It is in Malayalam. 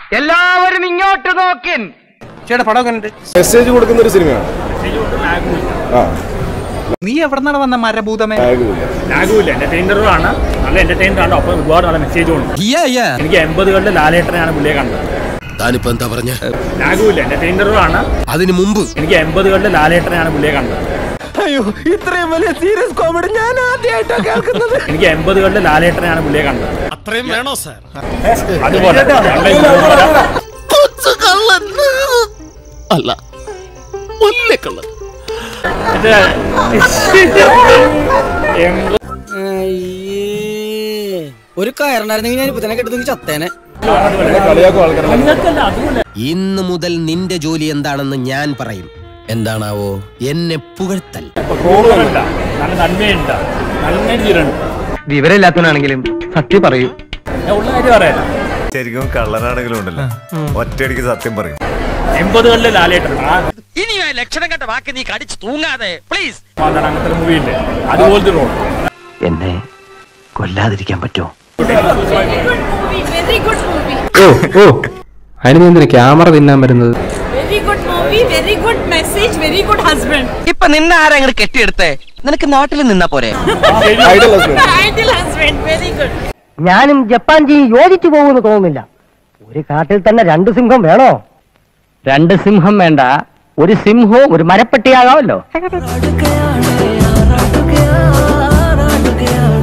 എല്ലാവരും ഇങ്ങോട്ട് നോക്കിൻ ചേട്ടാ പടം കണ്ടിട്ട് മെസ്സേജ് കൊടുക്കുന്ന ഒരു സിനിമയാണ് ആ നീ എവിടെന്നാണ് വന്ന മരഭൂതമേ ആകുമില്ല ലാഗുമില്ല എന്റർടൈനറും ആണ് നല്ല എന്റർടൈനർ ആണ് ഒപ്പം ഒരുപാട് നല്ല മെസ്സേജും ഉണ്ട് എനിക്ക് എൺപതുകളിലെ ലാലേട്ടനെയാണ് പുള്ളിയെ കണ്ടത് താനിപ്പോ എന്താ പറഞ്ഞ ലാഗുമില്ല എന്റർടൈനറും ആണ് അതിനു മുമ്പ് എനിക്ക് എൺപതുകളിലെ ലാലേട്ടനെയാണ് പുള്ളിയെ കണ്ടത് അയ്യോ ഇത്രയും വലിയ സീരിയസ് കോമഡി ഞാൻ ആദ്യമായിട്ടാണ് കേൾക്കുന്നത് എനിക്ക് എൺപതുകളിലെ ലാലേട്ടനെയാണ് പുള്ളിയെ കണ്ടത് അത്രയും വേണോ സാർ അതുപോലെ നല്ല ഹ്യൂമറ- അല്ല കൊല്ലക്കള്ളൻ ഇത് എൺപത് ഒരു കയറുണ്ടായിരുന്നെങ്കിൽ ഞാൻ ഇപ്പൊ തന്നെ കെട്ടുന്നെങ്കിൽ ചത്തേനെ കളിയാക്കും ആൾക്കാരെ നിങ്ങൾക്കല്ല അതുപോലെ ഇന്ന് മുതൽ നിന്റെ ജോലി എന്താണെന്ന് ഞാൻ പറയും എന്താണാവോ എന്നെ പുകഴ്ത്തൽ ക്രൂരമല്ല നല്ല നന്മയുണ്ട് നല്ല ജീവനുണ്ട് വിവരമില്ലാത്തവനാണെങ്കിലും സത്യം പറയൂ ഞാൻ ഉള്ള കാര്യം പറയാം ശരിക്കും കള്ളനാണെങ്കിലും ഉണ്ടല്ലോ ഒറ്റയടിക്ക് സത്യം പറയും എൺപതുകളിലെ ലാലേട്ടൻ ആ ഇനി ആ ലക്ഷണം കണ്ട വാക്ക് നീ കടിച്ചു തൂങ്ങാതെ പ്ലീസ് അതാണ് അങ്ങനത്തെ ഒരു മൂവി ഇല്ലേ അതുപോലത്തെ റോൾ എന്നെ കൊല്ലാതിരിക്കാൻ പറ്റുമോ വെരി ഗുഡ് മൂവി ഓ ഓ അതിന് എന്തിനാ ക്യാമറ തിന്നാൻ വരുന്നത് very good movie very good message very good husband ഇപ്പൊ നിന്നെ ആരാ അങ്ങോട്ട് കെട്ടിയെടുത്തേ നിനക്ക് നാട്ടിൽ നിന്നാ പോരെ idol husband ideal husband very good ഞാനും ജപ്പാൻ ജി യോജിച്ചു പോകുമെന്ന് തോന്നുന്നില്ല ഒരു കാട്ടിൽ തന്നെ രണ്ട് സിംഹം വേണോ രണ്ട് സിംഹം വേണ്ട ഒരു സിംഹവും ഒരു മരപ്പെട്ടിയാകാമല്ലോ ആടുകയാണ് ആറാടുകയാണ്